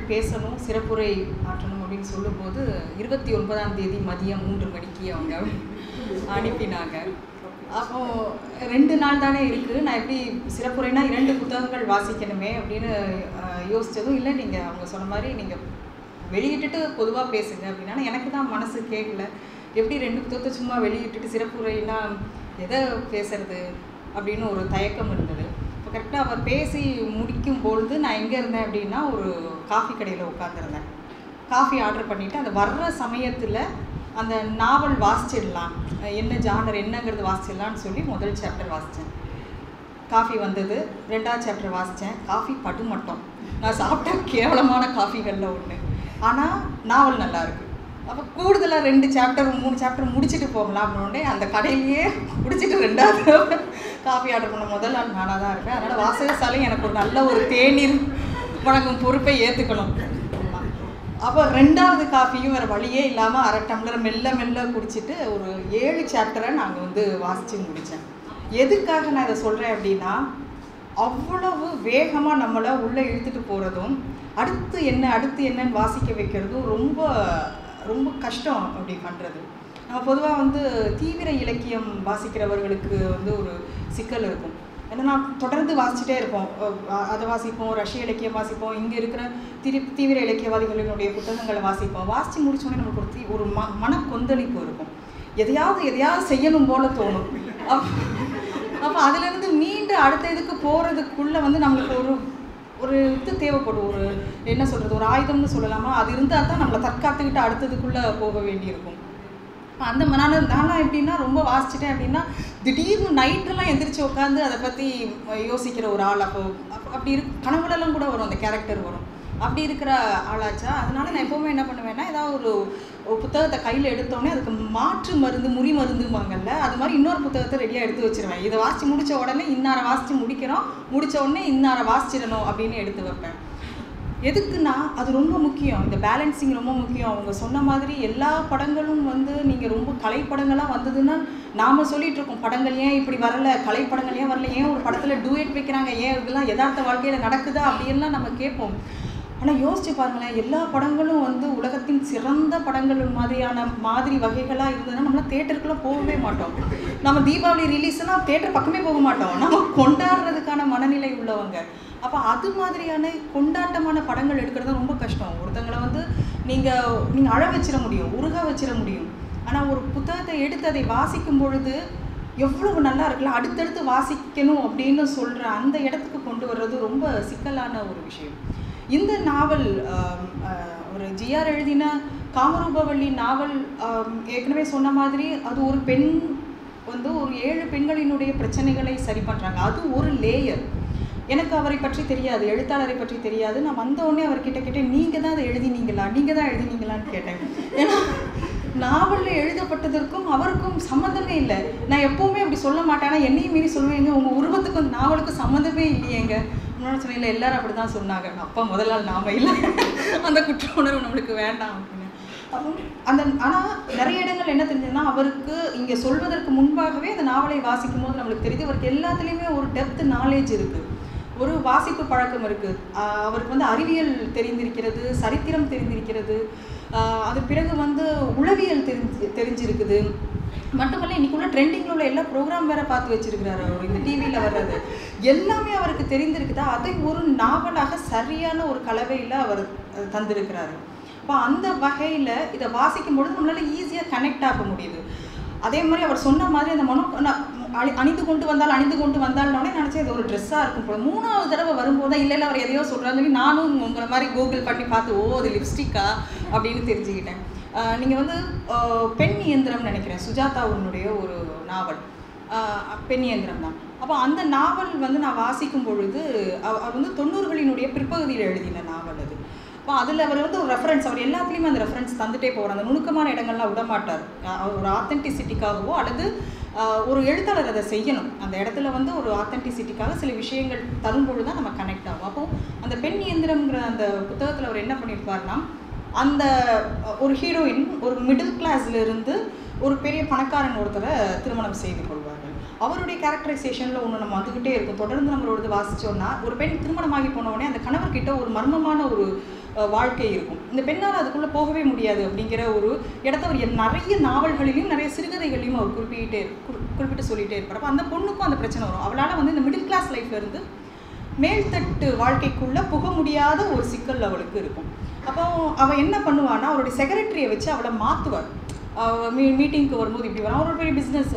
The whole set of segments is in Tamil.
பேசணும் சிறப்புரை ஆற்றணும் அப்படின்னு சொல்லும்போது இருபத்தி ஒன்பதாம் தேதி மதியம் மூன்று மணிக்கு அவங்க அனுப்பினாங்க அப்போ ரெண்டு நாள் தானே இருக்குது நான் எப்படி சிறப்புரைனா இரண்டு புத்தகங்கள் வாசிக்கணுமே அப்படின்னு அஹ், யோசிச்சதும் இல்லை நீங்கள் அவங்க சொன்ன மாதிரி நீங்கள் வெளியிட்டுட்டு பொதுவாக பேசுங்க அப்படின்னா எனக்கு தான் மனசு கேட்கல எப்படி ரெண்டு புத்தகத்தை சும்மா வெளியிட்டுட்டு சிறப்புரைனா எதை பேசுறது அப்படின்னு ஒரு தயக்கம் இருந்தது இப்போ கரெக்டாக அவர் பேசி முடிக்கும் பொழுது நான் எங்கே இருந்தேன் அப்படின்னா ஒரு காஃபி கடையில் உட்காந்துருந்தேன் காஃபி ஆர்டர் பண்ணிவிட்டு அந்த வர்ற சமயத்தில் அந்த நாவல் வாசிச்சிடலாம் என்ன ஜானர் என்னங்கிறது வாசிச்சிடலான்னு சொல்லி முதல் சாப்டர் வாசித்தேன் காஃபி வந்தது ரெண்டாவது சாப்டர் வாசித்தேன் காஃபி படுமட்டம் நான் சாப்பிட்ட கேவலமான காஃபிகளில் ஒன்று ஆனால் நாவல் நல்லா இருக்கு அப்போ கூடுதலாக ரெண்டு சாப்டர் மூணு சாப்டர் முடிச்சுட்டு போகலாம் அப்படின்னே அந்த கடையிலேயே முடிச்சுட்டு ரெண்டாவது தடவை காஃபி ஆர்டர் பண்ண முதல் நாள் நானாக தான் இருப்பேன் அதனால் வாசகசாலை எனக்கு ஒரு நல்ல ஒரு தேநீர் வழங்கும் பொறுப்பை ஏற்றுக்கணும் அப்போ ரெண்டாவது காஃபியும் வேறு வழியே இல்லாமல் அரை டம்ளர் மெல்ல மெல்ல குடிச்சிட்டு ஒரு ஏழு சாப்டரை நாங்கள் வந்து வாசித்து முடித்தேன் எதுக்காக நான் இதை சொல்கிறேன் அப்படின்னா அவ்வளவு வேகமாக நம்மளை உள்ளே இழுத்துட்டு போகிறதும் அடுத்து என்ன அடுத்து என்னன்னு வாசிக்க வைக்கிறதும் ரொம்ப ரொம்ப கஷ்டம் அப்படி பண்ணுறது நம்ம பொதுவாக வந்து தீவிர இலக்கியம் வாசிக்கிறவர்களுக்கு வந்து ஒரு சிக்கல் இருக்கும் ஏன்னா தொடர்ந்து வாசிச்சுட்டே இருப்போம் அஹ் அதை வாசிப்போம் ரஷ்ய இலக்கியம் வாசிப்போம் இங்கே இருக்கிற திரி தீவிர இலக்கியவாதிகளினுடைய புத்தகங்களை வாசிப்போம் வாசித்து முடிச்சோடனே நமக்கு ஒரு தீ ஒரு ம மன கொந்தளிப்பு இருக்கும் எதையாவது எதையாவது செய்யணும் போல தோணும் அப் அப்போ அதுலேருந்து மீண்டு அடுத்த இதுக்கு போகிறதுக்குள்ளே வந்து நம்மளுக்கு ஒரு ஒரு இது தேவைப்படும் ஒரு என்ன சொல்கிறது ஒரு ஆயுதம்னு சொல்லலாமா அது இருந்தால் தான் நம்மளை தற்காத்துக்கிட்டு அடுத்ததுக்குள்ளே போக வேண்டியிருக்கும் அந்த ம- நான் நான்லாம் எப்படின்னா ரொம்ப வாசிச்சிட்டேன் அப்படின்னா திடீர்னு நைட்டெல்லாம் எந்திரிச்சு உட்காந்து அதை பற்றி யோசிக்கிற ஒரு ஆள் அப்போ அப்ப- அப்படி இரு கனவுலலாம் கூட வரும் அந்த கேரக்டர் வரும் அப்படி இருக்கிற ஆளாச்சா அதனால நான் எப்போவுமே என்ன பண்ணுவேன்னா ஏதாவது ஒரு ஒரு புத்தகத்தை கையில் எடுத்தோடனே அதுக்கு மாற்று மருந்து முறி மருந்துமாங்கல்ல அது மாதிரி இன்னொரு புத்தகத்தை ரெடியாக எடுத்து வச்சிருவேன் இதை வாசித்து முடிச்ச உடனே இன்னாரை வாசித்து முடிக்கிறோம் முடிச்ச உடனே இன்னாரை வாசிச்சிடணும் அப்படின்னு எடுத்து வைப்பேன் எதுக்குன்னா அது ரொம்ப முக்கியம் இந்த பேலன்சிங் ரொம்ப முக்கியம் அவங்க சொன்ன மாதிரி எல்லா படங்களும் வந்து நீங்கள் ரொம்ப கலைப்படங்களாக வந்ததுன்னா நாம் சொல்லிட்டு இருக்கோம் படங்கள் ஏன் இப்படி வரல கலைப்படங்கள் ஏன் வரல ஏன் ஒரு படத்தில் டூயட் வைக்கிறாங்க ஏன் இதெல்லாம் யதார்த்த வாழ்க்கையில் நடக்குதா அப்படின்லாம் நம்ம கேட்போம் ஆனால் யோசிச்சு பாருங்களேன் எல்லா படங்களும் வந்து உலகத்தின் சிறந்த படங்கள் மாதிரியான மாதிரி வகைகளாக இருந்ததுன்னா நம்மளாம் தேட்டருக்குள்ளே போகவே மாட்டோம் நம்ம தீபாவளி ரிலீஸ்லாம் தேட்டர் பக்கமே போக மாட்டோம் நம்ம கொண்டாடுறதுக்கான மனநிலை உள்ளவங்க அப்போ அது மாதிரியான கொண்டாட்டமான படங்கள் எடுக்கிறது ரொம்ப கஷ்டம் ஒருத்தங்களை வந்து நீங்கள் நீங்கள் அழ வச்சிட முடியும் உருக வச்சிட முடியும் ஆனால் ஒரு புத்தகத்தை எடுத்து அதை வாசிக்கும் பொழுது எவ்வளவு நல்லா இருக்குல்ல அடுத்தடுத்து வாசிக்கணும் அப்படின்னு சொல்கிற அந்த இடத்துக்கு கொண்டு வர்றது ரொம்ப சிக்கலான ஒரு விஷயம் இந்த நாவல் ஆம், ஆஹ், ஒரு ஜிஆர் எழுதின காமரூபவள்ளி நாவல் ஆம், ஏற்கனவே சொன்ன மாதிரி அது ஒரு பெண் வந்து ஒரு ஏழு பெண்களினுடைய பிரச்சனைகளை சரி பண்ணுறாங்க அது ஒரு லேயர் எனக்கு அவரை பற்றி தெரியாது எழுத்தாளரை பற்றி தெரியாது நான் வந்த உடனே அவர்கிட்ட கேட்டேன் நீங்கள் தான் அதை எழுதினீங்களா நீங்கள் தான் எழுதினீங்களான்னு கேட்டேன் ஏன்னா நாவலில் எழுதப்பட்டதற்கும் அவருக்கும் சம்மந்தமே இல்லை நான் எப்போவுமே அப்படி சொல்ல மாட்டேன் ஆனா என்னையும் மீறி சொல்லுவேங்க உங்கள் உருவத்துக்கும் அந்த நாவலுக்கும் சம்மந்தமே இல்லையேங்க முன்னாடி சொன்னேன் இல்லை எல்லாரும் அப்படி தான் சொன்னாங்க அப்பா முதல் நாள் நாம இல்லை அந்த குற்ற உணர்வு நம்மளுக்கு வேண்டாம் அப்படின்னு அப்போ அந்த ஆனால் நிறைய இடங்கள் என்ன தெரிஞ்சதுன்னா அவருக்கு இங்கே சொல்வதற்கு முன்பாகவே அந்த நாவலை வாசிக்கும் போது நம்மளுக்கு தெரியுது அவருக்கு எல்லாத்துலேயுமே ஒரு டெப்த் நாலேஜ் இருக்குது ஒரு வாசிப்பு பழக்கம் இருக்குது ஆஹ் அவருக்கு வந்து அறிவியல் தெரிந்திருக்கிறது சரித்திரம் தெரிந்திருக்கிறது ஆஹ் அது பிறகு வந்து உளவியல் தெரிஞ்சு தெரிஞ்சிருக்குது மட்டுமல்ல இன்னைக்குள்ள ட்ரெண்டிங்கில் உள்ள எல்லா ப்ரோக்ராம் வேற பார்த்து வச்சிருக்கிறாரு அவர் இந்த டிவியில் வர்றது எல்லாமே அவருக்கு தெரிந்திருக்குதா அதை ஒரு நாவலாக சரியான ஒரு கலவையில் அவர் அஹ், தந்திருக்கிறாரு அப்போ அந்த வகையில் இதை வாசிக்கும் பொழுது நம்மளால ஈஸியாக கனெக்ட் ஆக முடியுது அதே மாதிரி அவர் சொன்ன மாதிரி அந்த மனோ நான் அணி- அணிந்து கொண்டு வந்தால் அணிந்து கொண்டு வந்தால்னோடனே நினச்சேன் இது ஒரு ட்ரெஸ்ஸாக இருக்கும் போல மூணாவது தடவை வரும்போது தான் இல்லை இல்லை அவர் எதையோ சொல்கிறான்னு சொல்லி நானும் உங்களை மாதிரி கூகுள் பண்ணி பார்த்து ஓ அது லிப்ஸ்டிக்கா அப்படின்னு தெரிஞ்சுக்கிட்டேன் நீங்கள் வந்து ஆஹ், பெண் இயந்திரம் நினைக்கிறேன் சுஜாதாவுனுடைய ஒரு நாவல் ஆஹ், பெண் இயந்திரம் தான் அப்போ அந்த நாவல் வந்து நான் வாசிக்கும் பொழுது அவ- அவர் வந்து தொண்ணூறுகளினுடைய பிற்பகுதியில் எழுதின நாவல் அது அப்போ அதில் அவர் வந்து ஒரு ரெஃபரன்ஸ் அவர் எல்லாத்துலேயுமே அந்த ரெஃபரன்ஸ் தந்துட்டே போவார் அந்த நுணுக்கமான இடங்கள்லாம் விட மாட்டார் அஹ் அவர் ஒரு ஆத்தென்டிசிட்டிக்காகவோ அல்லது அஹ், ஒரு எழுத்தாளர் அதை செய்யணும் அந்த இடத்துல வந்து ஒரு ஆத்தென்டிசிட்டிக்காக சில விஷயங்கள் தரும் பொழுது தான் நம்ம கனெக்ட் ஆகும் அப்போ அந்த பெண் இயந்திரம்ங்கிற அந்த புத்தகத்தில் அவர் என்ன பண்ணியிருப்பார்னா அந்த அஹ், ஒரு ஹீரோயின் ஒரு மிடில் கிளாஸ்ல இருந்து ஒரு பெரிய பணக்காரன் ஒருத்தரை திருமணம் செய்து கொள்வார்கள் அவருடைய கேரக்டரைசேஷனில் ஒன்று நம்ம வந்துக்கிட்டே இருக்கும் தொடர்ந்து நம்மளோடது வாசிச்சோம்னா ஒரு பெண் திருமணமாகி போன உடனே அந்த கணவர்கிட்ட ஒரு மர்மமான ஒரு அஹ், வாழ்க்கை இருக்கும் இந்த பெண்ணால் அதுக்குள்ளே போகவே முடியாது அப்படிங்கிற ஒரு இடத்த அவர் என் நிறைய நாவல்களிலும் நிறைய சிறுகதைகளையும் அவர் குறிப்பிட்டே குறி- குறிப்பிட்டு சொல்லிகிட்டே இருப்பார் அப்போ அந்த பொண்ணுக்கும் அந்த பிரச்சனை வரும் அவளால் வந்து இந்த மிடில் கிளாஸ் லைஃப்ல இருந்து மேல்தட்டு வாழ்க்கைக்குள்ளே புக முடியாத ஒரு சிக்கல் அவளுக்கு இருக்கும் அப்போ அவள் என்ன பண்ணுவான்னா அவருடைய செக்ரட்டரியை வச்சு அவளை மாற்றுவாள் மீ மீட்டிங்க்கு வரும்போது இப்படி வரும் அவர் ஒரு பெரிய பிஸ்னஸ்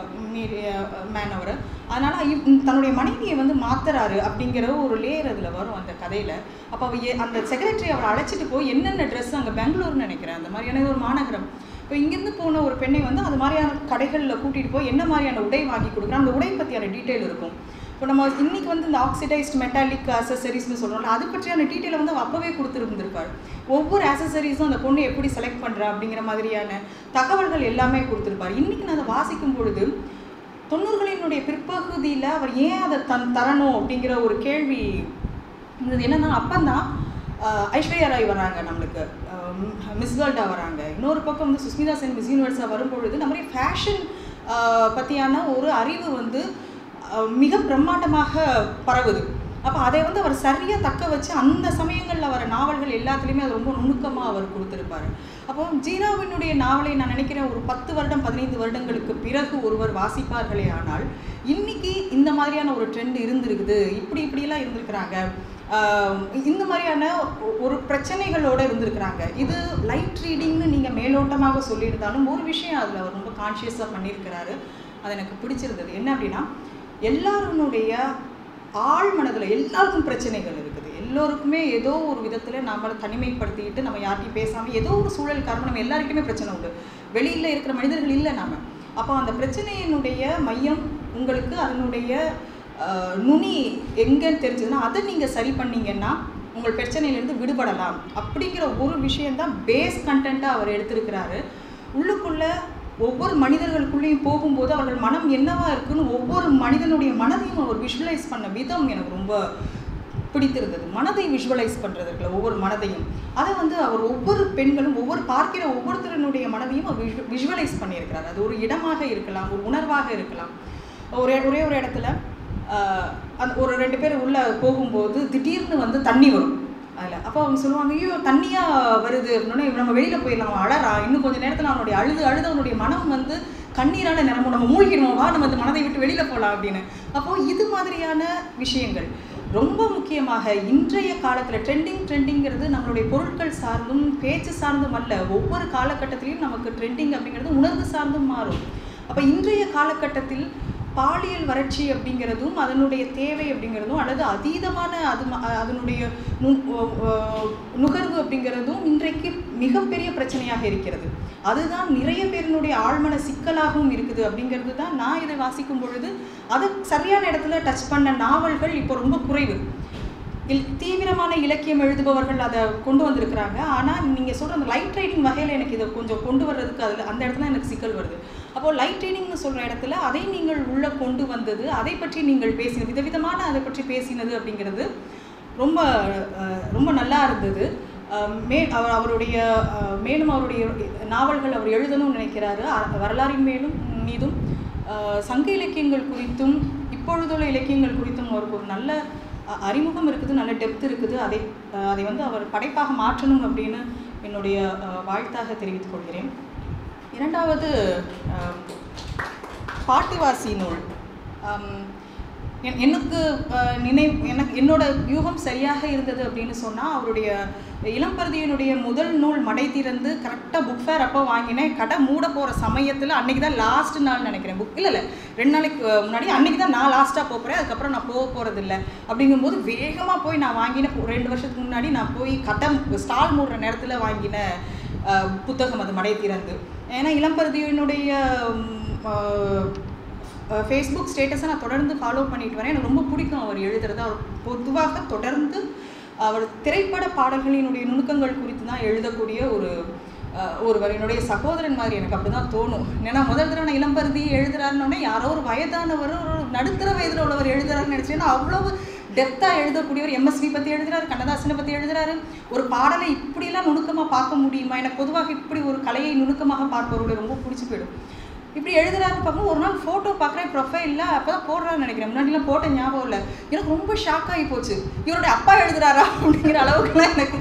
மேன் அவர் அதனால் தன்னுடைய மனைவியை வந்து மாத்துறாரு அப்படிங்கிற ஒரு லேயர் அதில் வரும் அந்த கதையில் அப்போ அவ ஏ- அந்த செக்ரட்டரி அவளை அழைச்சிட்டு போய் என்னென்ன ட்ரெஸ் அங்கே பெங்களூர்னு நினைக்கிறேன் அந்த மாதிரியான ஒரு மாநகரம் இப்போ இங்கேருந்து போன ஒரு பெண்ணை வந்து அது மாதிரியான கடைகளில் கூட்டிகிட்டு போய் என்ன மாதிரியான உடை வாங்கி கொடுக்குறோம் அந்த உடை பற்றியான டீட்டெயில் இருக்கும் இப்போ நம்ம இன்னைக்கு வந்து இந்த ஆக்சிடைஸ்ட் மெட்டாலிக் அசசரிஸ்னு சொல்கிறோம்ல அது பற்றியான டீட்டெயிலை வந்து அவ அப்போவே கொடுத்துருந்துருப்பாள் ஒவ்வொரு அசசரிஸும் அந்த பொண்ணு எப்படி செலக்ட் பண்ணுறா அப்படிங்கிற மாதிரியான தகவல்கள் எல்லாமே கொடுத்துருப்பார் இன்னைக்கு நான் அதை வாசிக்கும் பொழுது தொண்ணூறுகளினுடைய பிற்பகுதியில் அவர் ஏன் அதை தன் தரணும் அப்படிங்கிற ஒரு கேள்வி இருந்தது என்னன்னா அப்பந்தான் ஆஹ், ஐஸ்வர்யா ராய் வராங்க நம்மளுக்கு மிஸ் வேர்ல்டா வராங்க இன்னொரு பக்கம் வந்து சுஸ்மிதா சென் மிஸ் யூனிவர்ஸாக வரும்பொழுது நம்ம ஃபேஷன் பற்றியான ஒரு அறிவு வந்து ஆஹ், மிக பிரம்மாண்டமாக பரவுது அப்போ அதை வந்து அவர் சரியாக தக்க வச்சு அந்த சமயங்களில் வர நாவல்கள் எல்லாத்துலேயுமே அது ரொம்ப நுணுக்கமாக அவர் கொடுத்துருப்பாரு அப்போ ஜீனாவினுடைய நாவலை நான் நினைக்கிறேன் ஒரு பத்து வருடம் பதினைந்து வருடங்களுக்கு பிறகு ஒருவர் வாசிப்பார்களே ஆனால் இன்னைக்கு இந்த மாதிரியான ஒரு ட்ரெண்ட் இருந்திருக்குது இப்படி இப்படியெல்லாம் இருந்திருக்கிறாங்க ஆஹ் இந்த மாதிரியான ஒ- ஒரு பிரச்சனைகளோட இருந்திருக்கிறாங்க இது லைட் ரீடிங்னு நீங்கள் மேலோட்டமாக சொல்லியிருந்தாலும் ஒரு விஷயம் அதில் அவர் ரொம்ப கான்ஷியஸாக பண்ணியிருக்கிறாரு அது எனக்கு பிடிச்சிருந்தது என்ன அப்படின்னா எல்லாருனுடைய ஆழ் மனதில் எல்லாருக்கும் பிரச்சனைகள் இருக்குது எல்லோருக்குமே ஏதோ ஒரு விதத்தில் நம்மளை தனிமைப்படுத்திக்கிட்டு நம்ம யார்கிட்டையும் பேசாமல் ஏதோ ஒரு சூழல் காரணம் நம்ம எல்லாருக்குமே பிரச்சனை உண்டு வெளியில் இருக்கிற மனிதர்கள் இல்லை நாம அப்போ அந்த பிரச்சனையினுடைய மையம் உங்களுக்கு அதனுடைய ஆஹ், நுனி எங்கன்னு தெரிஞ்சதுன்னா அதை நீங்கள் சரி பண்ணீங்கன்னா உங்கள் பிரச்சனையிலேருந்து விடுபடலாம் அப்படிங்கிற ஒரு விஷயந்தான் பேஸ் கண்டென்ட்டாக அவர் எடுத்திருக்கிறாரு உள்ளுக்குள்ள ஒவ்வொரு மனிதர்களுக்குள்ளேயும் போகும்போது அவர்கள் மனம் என்னவா இருக்குன்னு ஒவ்வொரு மனிதனுடைய மனதையும் அவர் விஷுவலைஸ் பண்ண விதம் எனக்கு ரொம்ப பிடித்திருந்தது மனதை விஷுவலைஸ் பண்ணுறது இருக்குல்ல ஒவ்வொரு மனதையும் அதை வந்து அவர் ஒவ்வொரு பெண்களும் ஒவ்வொரு பார்க்கிற ஒவ்வொருத்தருடைய மனதையும் அவர் விஷு விஷுவலைஸ் பண்ணியிருக்கிறார் அது ஒரு இடமாக இருக்கலாம் ஒரு உணர்வாக இருக்கலாம் ஒரே ஒரே ஒரு இடத்துல ஆஹ், அந்த ஒரு ரெண்டு பேர் உள்ளே போகும்போது திடீர்னு வந்து தண்ணி வரும் அதில் அப்போ அவங்க சொல்லுவாங்க ஐயோ தண்ணியாக வருது அப்படின்னா நம்ம வெளியில் போயிடலாம் அவன் அழறா இன்னும் கொஞ்சம் நேரத்தில் அவனுடைய அழுது அழுது அவனுடைய மனம் வந்து கண்ணீரால் நிரம்பும் நம்ம மூழ்கிடுவோம் வா நம்ம இந்த மனதை விட்டு வெளியில் போகலாம் அப்படின்னு அப்போது இது மாதிரியான விஷயங்கள் ரொம்ப முக்கியமாக இன்றைய காலத்தில் ட்ரெண்டிங் ட்ரெண்டிங்கிறது நம்மளுடைய பொருட்கள் சார்ந்தும் பேச்சு சார்ந்தும் அல்ல ஒவ்வொரு காலகட்டத்திலையும் நமக்கு ட்ரெண்டிங் அப்படிங்கிறது உணர்வு சார்ந்தும் மாறும் அப்போ இன்றைய காலகட்டத்தில் பாலியல் வறட்சி அப்படிங்கிறதும் அதனுடைய தேவை அப்படிங்கிறதும் அல்லது அதீதமான அது ம- அதனுடைய நு- ஒ- ஒ- நுகர்வு அப்படிங்கிறதும் இன்றைக்கு மிகப்பெரிய பிரச்சனையாக இருக்கிறது அதுதான் நிறைய பேரினுடைய ஆழ்மன சிக்கலாகவும் இருக்குது அப்படிங்கிறது தான் நான் இதை வாசிக்கும் பொழுது அது சரியான இடத்துல டச் பண்ண நாவல்கள் இப்போ ரொம்ப குறைவு இல் தீவிரமான இலக்கியம் எழுதுபவர்கள் அதை கொண்டு வந்திருக்கிறாங்க ஆனால் நீங்கள் சொல்கிற அந்த லைட் ரைடிங் வகையில் எனக்கு இதை கொஞ்சம் கொண்டு வர்றதுக்கு அதில் அந்த இடத்துல எனக்கு சிக்கல் வருது அப்போது லைட் ரைடிங்னு சொல்கிற இடத்துல அதை நீங்கள் உள்ளே கொண்டு வந்தது அதை பற்றி நீங்கள் பேசினது விதவிதமான அதை பற்றி பேசினது அப்படிங்கிறது ரொம்ப அஹ், ரொம்ப நல்லா இருந்தது அஹ், மே அவர் அவருடைய அஹ், மேலும் அவருடைய நாவல்கள் அவர் எழுதணும்னு நினைக்கிறாரு அ- வரலாறின் மேலும் மீதும் அஹ், சங்க இலக்கியங்கள் குறித்தும் இப்பொழுதுள்ள இலக்கியங்கள் குறித்தும் அவருக்கு ஒரு நல்ல அ- அறிமுகம் இருக்குது நல்ல டெப்த் இருக்குது அதை அஹ், அதை வந்து அவர் படைப்பாக மாற்றணும் அப்படின்னு என்னுடைய அஹ், வாழ்த்தாக தெரிவித்துக் கொள்கிறேன் இரண்டாவது அஹ், பாட்டுவாசி நூல் அம், என்- எனக்கு அஹ், நினை எனக்கு என்னோட வியூகம் சரியாக இருந்தது அப்படின்னு சொன்னால் அவருடைய இளம்பருதியினுடைய முதல் நூல் மடை திறந்து கரெக்டாக புக் ஃபேர் அப்போ வாங்கினேன் கடை மூட போகிற சமயத்தில் அன்றைக்கி தான் லாஸ்ட் நாள் நினைக்கிறேன் புக் இல்லை இல்லை ரெண்டு நாளைக்கு அஹ், முன்னாடி அன்றைக்கி தான் நான் லாஸ்ட்டாக போகிறேன் அதுக்கப்புறம் நான் போக போகிறதில்ல அப்படிங்கும்போது வேகமாக போய் நான் வாங்கின ஒரு ரெண்டு வருஷத்துக்கு முன்னாடி நான் போய் கடை ஸ்டால் மூடுற நேரத்தில் வாங்கின அஹ், புத்தகம் அது மடை திறந்து ஏன்னா இளம்பருதியினுடைய ம், அஹ், ஃபேஸ்புக் ஸ்டேட்டஸை நான் தொடர்ந்து ஃபாலோ பண்ணிட்டு வரேன் எனக்கு ரொம்ப பிடிக்கும் அவர் எழுதுறது அவர் பொதுவாக தொடர்ந்து அவர் திரைப்பட பாடல்களினுடைய நுணுக்கங்கள் குறித்து தான் எழுதக்கூடிய ஒரு அஹ், ஒருவர் என்னுடைய சகோதரன் மாதிரி எனக்கு அப்படி தான் தோணும் ஏன்னா முதல் தடவை நான் இளம்பருதி எழுதுறாருன்னொடனே யாரோ ஒரு வயதானவர் ஒரு நடுத்தர வயதில் உள்ளவர் எழுதுறாருன்னு நினச்சேன்னா அவ்வளவு டெப்த்தாக எழுதக்கூடியவர் எம்எஸ்வி பற்றி எழுதுறாரு கண்ணதாசனை பற்றி எழுதுறாரு ஒரு பாடலை இப்படியெல்லாம் நுணுக்கமாக பார்க்க முடியுமா எனக்கு பொதுவாக இப்படி ஒரு கலையை நுணுக்கமாக பார்ப்பவர்களுடைய ரொம்ப பிடிச்சி போயிடும் இப்படி எழுதுறாருன்னு பார்க்கும் ஒரு நாள் ஃபோட்டோ பார்க்குறேன் ப்ரொஃபைலில் அப்போ தான் போடுறான்னு நினைக்கிறேன் முன்னாடிலாம் போட்ட ஞாபகம் இல்லை எனக்கு ரொம்ப ஷாக் ஆகி போச்சு இவருடைய அப்பா எழுதுறாரா அப்படிங்கிற அளவுக்குலாம் எனக்கு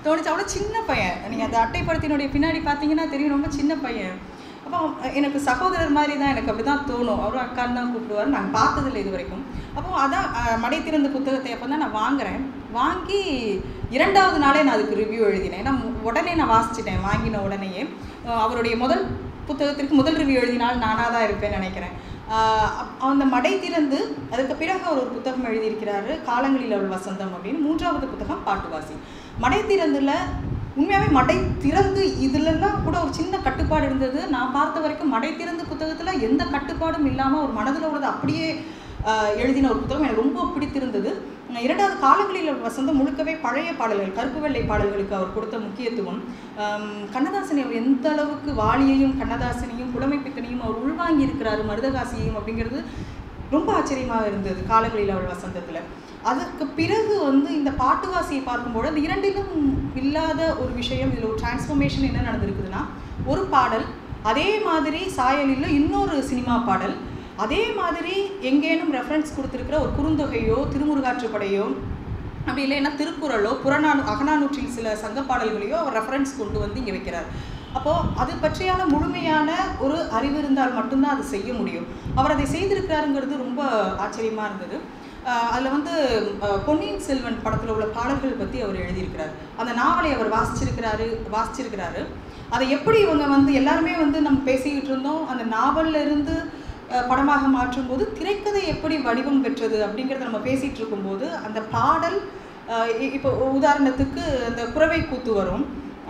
தோணுச்சு அவ்வளோ சின்ன பையன் நீங்கள் அந்த அட்டைப்படத்தினுடைய பின்னாடி பார்த்தீங்கன்னா தெரியும் ரொம்ப சின்ன பையன் அப்போ எனக்கு சகோதரர் மாதிரி தான் எனக்கு அப்படி தான் தோணும் அவரும் அக்கான்னு தான் கூப்பிடுவார் நான் பார்த்ததில்லை இது வரைக்கும் அப்போ அதான் அஹ், மடை திறந்த புத்தகத்தை அப்போ தான் நான் வாங்குறேன் வாங்கி இரண்டாவது நாளே நான் அதுக்கு ரிவ்யூ எழுதினேன் ஏன்னா மு- உடனே நான் வாசிச்சிட்டேன் வாங்கின உடனேயே அஹ், அவருடைய முதல் புத்தகத்திற்கு முதல் ரிவ்யூ எழுதினால் நானாக தான் இருப்பேன்னு நினைக்கிறேன் ஆஹ் அப்- அந்த மடை திறந்து அதுக்கு பிறகு அவர் ஒரு புத்தகம் எழுதியிருக்கிறாரு காலங்களில் அவள் வசந்தம் அப்படின்னு மூன்றாவது புத்தகம் பாட்டுவாசி மடை திறந்துல உண்மையாகவே மடை திறந்து இதுலலாம் கூட ஒரு சின்ன கட்டுப்பாடு இருந்தது நான் பார்த்த வரைக்கும் மடை திறந்து புத்தகத்தில் எந்த கட்டுப்பாடும் இல்லாமல் ஒரு மனதில் உள்ளது அப்படியே ஆஹ் எழுதின ஒரு புத்தகம் எனக்கு ரொம்ப பிடித்திருந்தது அஹ் இரண்டாவது காலங்களில் வசந்தம் முழுக்கவே பழைய பாடல்கள் கருப்பு வெள்ளை பாடல்களுக்கு அவர் கொடுத்த முக்கியத்துவம் ஆம், கண்ணதாசனை அவர் எந்த அளவுக்கு வாலியையும் கண்ணதாசனையும் புலமைப்பித்தனையும் அவர் உள்வாங்கி இருக்கிறாரு மருதகாசியையும் அப்படிங்கிறது ரொம்ப ஆச்சரியமாக இருந்தது காலங்களில் அவள் வசந்தத்தில் அதற்கு பிறகு வந்து இந்த பாட்டுவாசியை பார்க்கும்போது அந்த இரண்டிலும் இல்லாத ஒரு விஷயம் இதில் ஒரு டிரான்ஸ்ஃபர்மேஷன் என்ன நடந்திருக்குதுன்னா ஒரு பாடல் அதே மாதிரி சாயலில் இன்னொரு சினிமா பாடல் அதே மாதிரி எங்கேனும் ரெஃபரன்ஸ் கொடுத்துருக்கிற ஒரு குறுந்தொகையோ திருமுருகாற்றுப்படையோ அப்படி இல்லைன்னா திருக்குறளோ புறநானூ அகநானூற்றில் சில சங்க பாடல்களையோ அவர் ரெஃபரன்ஸ் கொண்டு வந்து இங்கே வைக்கிறார் அப்போது அது பற்றியான முழுமையான ஒரு அறிவு இருந்தால் மட்டும்தான் அது செய்ய முடியும் அவர் அதை செய்திருக்கிறாருங்கிறது ரொம்ப ஆச்சரியமாக இருந்தது அதில் வந்து அஹ், பொன்னியின் செல்வன் படத்தில் உள்ள பாடல்கள் பற்றி அவர் எழுதியிருக்கிறார் அந்த நாவலை அவர் வாசிச்சிருக்கிறாரு வாசிச்சிருக்கிறாரு அதை எப்படி இவங்க வந்து எல்லாருமே வந்து நம்ம பேசிக்கிட்டு இருந்தோம் அந்த நாவல்ல இருந்து அஹ், படமாக மாற்றும்போது திரைக்கதை எப்படி வடிவம் பெற்றது அப்படிங்கிறத நம்ம பேசிகிட்டு இருக்கும்போது அந்த பாடல் அஹ், இ- இப்போ உதாரணத்துக்கு அந்த குறவை கூத்து வரும்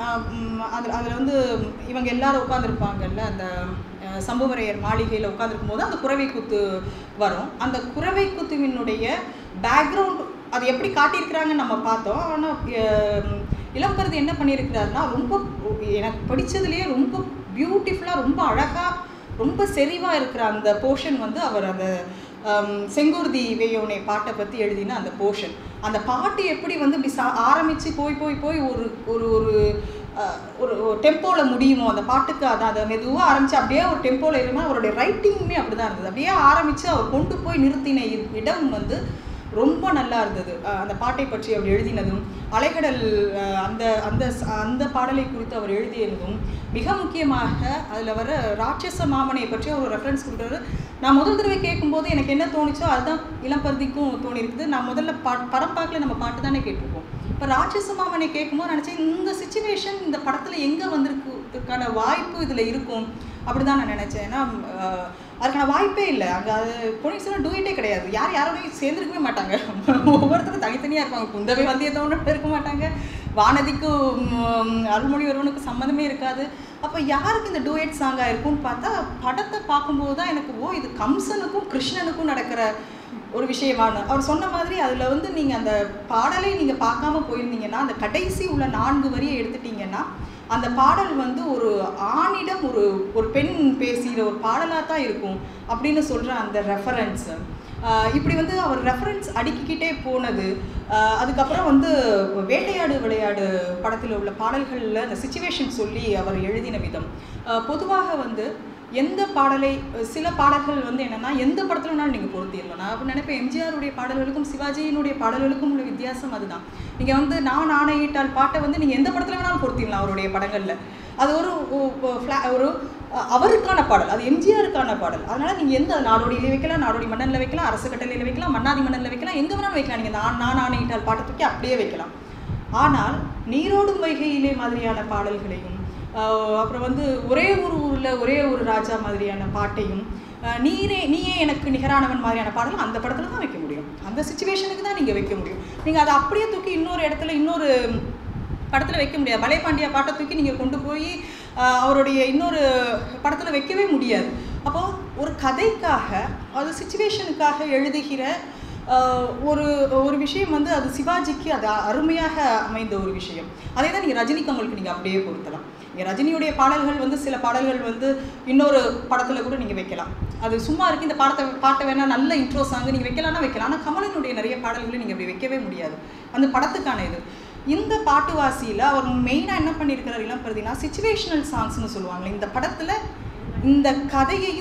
அதில் அதில் வந்து இவங்க எல்லாரும் உட்காந்துருப்பாங்கல்ல அந்த அஹ், சம்புவரையர் மாளிகையில் உட்காந்துருக்கும் போது அந்த குறவை கூத்து வரும் அந்த குறவை கூத்துவினுடைய பேக்ரவுண்ட் அது எப்படி காட்டியிருக்கிறாங்கன்னு நம்ம பார்த்தோம் ஆனால் இளம்பருது என்ன பண்ணியிருக்கிறாருன்னா ரொம்ப எனக்கு படித்ததுலேயே ரொம்ப பியூட்டிஃபுல்லாக ரொம்ப அழகாக ரொம்ப செறிவாக இருக்கிற அந்த போர்ஷன் வந்து அவர் அந்த ஹம், செங்கூர்தி வேயோனே பாட்டை பற்றி எழுதின அந்த போர்ஷன் அந்த பாட்டு எப்படி வந்து இப்படி சா ஆரம்பித்து போய் போய் போய் ஒரு ஒரு ஒரு அஹ், ஒரு டெம்போவில் முடியுமோ அந்த பாட்டுக்கு அதை அதை மெதுவாக ஆரம்பித்து அப்படியே ஒரு டெம்போவில் இருந்தால் அவருடைய ரைட்டிங்குமே அப்படி தான் இருந்தது அப்படியே ஆரம்பித்து அவர் கொண்டு போய் நிறுத்தின இ- இடம் வந்து ரொம்ப நல்லா இருந்தது அஹ் அந்த பாட்டை பற்றி அவர் எழுதினதும் அலைகடல் அஹ் அந்த அந்த ச- அந்த பாடலை குறித்து அவர் எழுதியதும் மிக முக்கியமாக அதில் வர ராட்சச மாமனை பற்றி ஒரு ரெஃபரன்ஸ் கொடுக்குறாரு நான் முதல் தடவை கேட்கும்போது எனக்கு என்ன தோணுச்சோ அதுதான் இளம்பருதிக்கும் தோணியிருக்குது நான் முதல்ல பா பரப்பாக்கில் நம்ம பாட்டு தானே கேட்டிருப்போம் இப்போ ராட்சச மாமனை கேட்கும்போது நினச்சேன் இந்த சுச்சுவேஷன் இந்த படத்தில் எங்கே வந்திருக்குதுக்கான வாய்ப்பு இதில் இருக்கும் அப்படி தான் நான் நினச்சேன் ஏன்னா அஹ், அதுக்கான வாய்ப்பே இல்லை அங்கே அது பொன்னியின் டூயிட்டே கிடையாது யார் யாரோடையும் சேர்ந்துருக்கவே மாட்டாங்க ஒவ்வொருத்தரும் தனித்தனியாக இருப்பாங்க குந்தவை வந்தியத்தவனோட இருக்க மாட்டாங்க வானதிக்கும் ம், அருள்மொழிவர்மனுக்கும் சம்மந்தமே இருக்காது அப்போ யாருக்கு இந்த டூயட் சாங்காக இருக்கும்னு பார்த்தா படத்தை பார்க்கும்போது தான் எனக்கு ஓ இது கம்சனுக்கும் கிருஷ்ணனுக்கும் நடக்கிற ஒரு விஷயமான அவர் சொன்ன மாதிரி அதில் வந்து நீங்கள் அந்த பாடலை நீங்கள் பார்க்காம போயிருந்தீங்கன்னா அந்த கடைசி உள்ள நான்கு வரியை எடுத்துட்டீங்கன்னா அந்த பாடல் வந்து ஒரு ஆணிடம் ஒரு ஒரு பெண் பேசுகிற ஒரு பாடலாக தான் இருக்கும் அப்படின்னு சொல்கிற அந்த ரெஃபரன்ஸு இப்படி வந்து அவர் ரெஃபரன்ஸ் அடுக்கிக்கிட்டே போனது ஆஹ் அதுக்கப்புறம் வந்து வேட்டையாடு விளையாடு படத்தில் உள்ள பாடல்களில் அந்த சுச்சுவேஷன் சொல்லி அவர் எழுதின விதம் ஆஹ் பொதுவாக வந்து எந்த பாடலை சில பாடல்கள் வந்து என்னன்னா எந்த படத்துல வேணாலும் நீங்கள் பொருத்திடலாம் நான் அப்ப நினைப்பேன் எம்ஜிஆருடைய பாடல்களுக்கும் சிவாஜியினுடைய பாடல்களுக்கும் உள்ள வித்தியாசம் அதுதான் நீங்கள் வந்து நான் ஆணையிட்டால் பாட்டை வந்து நீங்கள் எந்த படத்துல வேணாலும் பொருத்திடலாம் அவருடைய படங்களில் அது ஒரு ஒ- ஒ- fla- ஒரு அஹ், அவருக்கான பாடல் அது எம்ஜிஆருக்கான பாடல் அதனால நீங்கள் எந்த நாடோடியில வைக்கலாம் நாடோடி மன்னனில் வைக்கலாம் அரசு கட்டளையில் வைக்கலாம் மன்னாதி மன்னனில் வைக்கலாம் எங்கே வேணாலும் வைக்கலாம் நீங்கள் நான் நான் ஆணையிட்டால் பாட்டை தூக்கி அப்படியே வைக்கலாம் ஆனால் நீரோடும் வைகையிலே மாதிரியான பாடல்களையும் ஆஹ் அப்புறம் வந்து ஒரே ஒரு ஊரில் ஒரே ஒரு ராஜா மாதிரியான பாட்டையும் ஆஹ் நீரே நீயே எனக்கு நிகரானவன் மாதிரியான பாடலும் அந்த படத்தில் தான் வைக்க முடியும் அந்த சுச்சுவேஷனுக்கு தான் நீங்கள் வைக்க முடியும் நீங்கள் அதை அப்படியே தூக்கி இன்னொரு இடத்துல இன்னொரு படத்தில் வைக்க முடியாது பலே பாண்டியா பாட்டை தூக்கி நீங்கள் கொண்டு போய் ஆஹ் அவருடைய இன்னொரு படத்தில் வைக்கவே முடியாது அப்போது ஒரு கதைக்காக அது சுச்சுவேஷனுக்காக எழுதுகிற ஆஹ் ஒரு ஒரு விஷயம் வந்து அது சிவாஜிக்கு அது அருமையாக அமைந்த ஒரு விஷயம் அதே தான் நீங்கள் ரஜினி கமலுக்கு நீங்கள் அப்படியே பொருத்தலாம் நீங்கள் ரஜினியுடைய பாடல்கள் வந்து சில பாடல்கள் வந்து இன்னொரு படத்தில் கூட நீங்கள் வைக்கலாம் அது சும்மா இருக்கு இந்த பாடத்தை பாட்டை வேணால் நல்ல இன்ட்ரோ சாங் நீங்கள் வைக்கலாம்னா வைக்கலாம் ஆனால் கமலினுடைய நிறைய பாடல்களை நீங்கள் அப்படி வைக்கவே முடியாது அந்த படத்துக்கான இது இந்த பாட்டுவாசியில் அவர் மெயினாக என்ன பண்ணியிருக்கிறார் இளம்பருதினா சுச்சுவேஷனல் சாங்ஸ்னு சொல்லுவாங்க இந்த படத்தில் இந்த கதையையும்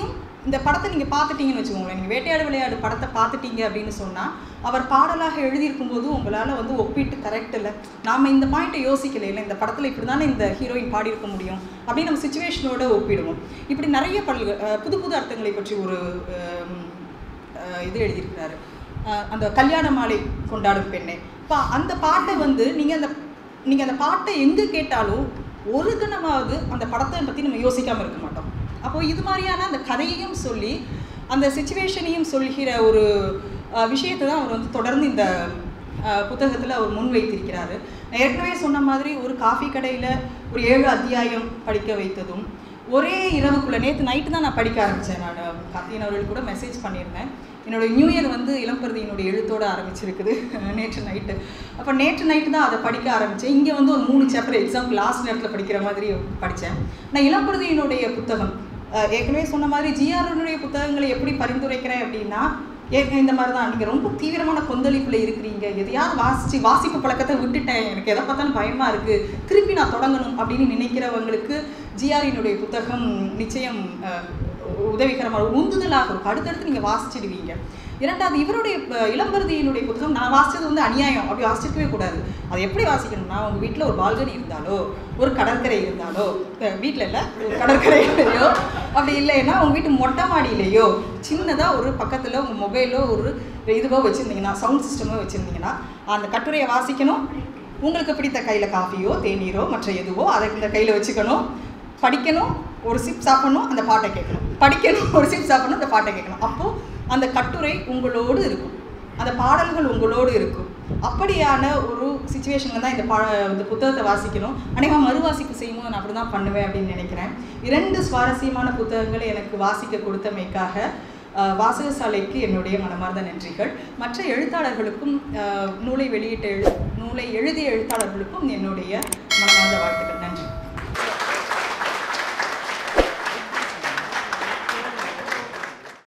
இந்த படத்தை நீங்கள் பார்த்துட்டீங்கன்னு வச்சுக்கோங்களேன் நீங்கள் வேட்டையாடு விளையாடு படத்தை பார்த்துட்டீங்க அப்படின்னு சொன்னால் அவர் பாடலாக எழுதியிருக்கும் போது உங்களால் வந்து ஒப்பிட்டு கரெக்ட் இல்லை நாம் இந்த பாயிண்ட்டை யோசிக்கல இல்லை இந்த படத்தில் இப்படி தானே இந்த ஹீரோயின் பாடியிருக்க முடியும் அப்படின்னு நம்ம சுச்சுவேஷனோட ஒப்பிடுவோம் இப்படி நிறைய பல் அஹ் புது புது அர்த்தங்களை பற்றி ஒரு அஹ், அஹ், இது எழுதியிருக்கிறாரு அஹ், அந்த கல்யாண மாலை கொண்டாடும் பெண்ணே இப்போ அந்த பாட்டை வந்து நீங்கள் அந்த நீங்கள் அந்த பாட்டை எங்கே கேட்டாலும் ஒரு கணமாவது அந்த படத்தை பற்றி நம்ம யோசிக்காமல் இருக்க மாட்டோம் அப்போ இது மாதிரியான அந்த கதையையும் சொல்லி அந்த சுச்சுவேஷனையும் சொல்கிற ஒரு அஹ், விஷயத்தை தான் அவர் வந்து தொடர்ந்து இந்த புத்தகத்தில் அவர் முன்வைத்திருக்கிறாரு நான் ஏற்கனவே சொன்ன மாதிரி ஒரு காஃபி கடையில் ஒரு ஏழு அத்தியாயம் படிக்க வைத்ததும் ஒரே இரவுக்குள்ள நேற்று நைட்டு தான் நான் படிக்க ஆரம்பித்தேன் நான் கார்த்திகன் அவர்கள் கூட மெசேஜ் பண்ணியிருந்தேன் என்னோட நியூ இயர் வந்து இளம்பருதியினுடைய எழுத்தோட ஆரம்பிச்சிருக்குது நேற்று நைட்டு அப்போ நேற்று நைட்டு தான் அதை படிக்க ஆரம்பித்தேன் இங்கே வந்து ஒரு மூணு சாப்டர் எக்ஸாம் லாஸ்ட் நேரத்தில் படிக்கிற மாதிரி படித்தேன் நான் இளம்பருதியினுடைய புத்தகம் அஹ், ஏற்கனவே சொன்ன மாதிரி ஜிஆருடைய புத்தகங்களை எப்படி பரிந்துரைக்கிறேன் அப்படின்னா ஏற்க இந்த மாதிரி தான் நீங்கள் ரொம்ப தீவிரமான கொந்தளிப்பில் இருக்கிறீங்க எதையாவது வாசிச்சு வாசிப்பு பழக்கத்தை விட்டுட்டேன் எனக்கு எதை பார்த்தாலும் பயமாக இருக்குது திருப்பி நான் தொடங்கணும் அப்படின்னு நினைக்கிறவங்களுக்கு ஜிஆரினுடைய புத்தகம் நிச்சயம் அஹ், உதவிகரமாக உந்துதலாக இருக்கும் அடுத்தடுத்து நீங்கள் வாசிச்சிடுவீங்க இரண்டாவது இவருடைய அஹ், இளம்பருதியினுடைய புத்தகம் நான் வாசிச்சது வந்து அநியாயம் அப்படி வாசிச்சிருக்கவே கூடாது அது எப்படி வாசிக்கணும்னா உங்கள் வீட்டில் ஒரு பால்கனி இருந்தாலோ ஒரு கடற்கரை இருந்தாலோ வீட்டில் இல்லை ஒரு கடற்கரையிலையோ அப்படி இல்லைன்னா உங்கள் வீட்டு மொட்டை மாடியிலையோ சின்னதாக ஒரு பக்கத்தில் உங்கள் மொபைலோ ஒரு இதுவோ வச்சுருந்தீங்கன்னா சவுண்ட் சிஸ்டமோ வச்சுருந்தீங்கன்னா அந்த கட்டுரையை வாசிக்கணும் உங்களுக்கு பிடித்த கையில் காஃபியோ தேநீரோ மற்ற எதுவோ அதை இந்த கையில் வச்சுக்கணும் படிக்கணும் ஒரு சிப் சாப்பிடணும் அந்த பாட்டை கேட்கணும் படிக்கணும் ஒரு சிப் சாப்பிடணும் அந்த பாட்டை கேட்கணும் அப்போது அந்த கட்டுரை உங்களோடு இருக்கும் அந்த பாடல்கள் உங்களோடு இருக்கும் அப்படியான ஒரு சுச்சுவேஷனில் தான் இந்த பா இந்த புத்தகத்தை வாசிக்கணும் அநேகமாக மறுவாசிப்பு செய்யும்போது நான் அப்படி தான் பண்ணுவேன் அப்படின்னு நினைக்கிறேன் இரண்டு சுவாரஸ்யமான புத்தகங்களை எனக்கு வாசிக்க கொடுத்தமைக்காக அஹ், வாசகசாலைக்கு என்னுடைய மனமார்ந்த நன்றிகள் மற்ற எழுத்தாளர்களுக்கும் அஹ், நூலை வெளியிட்ட எழு நூலை எழுதிய எழுத்தாளர்களுக்கும் என்னுடைய மனமார்ந்த வாழ்த்துக்கள் நன்றி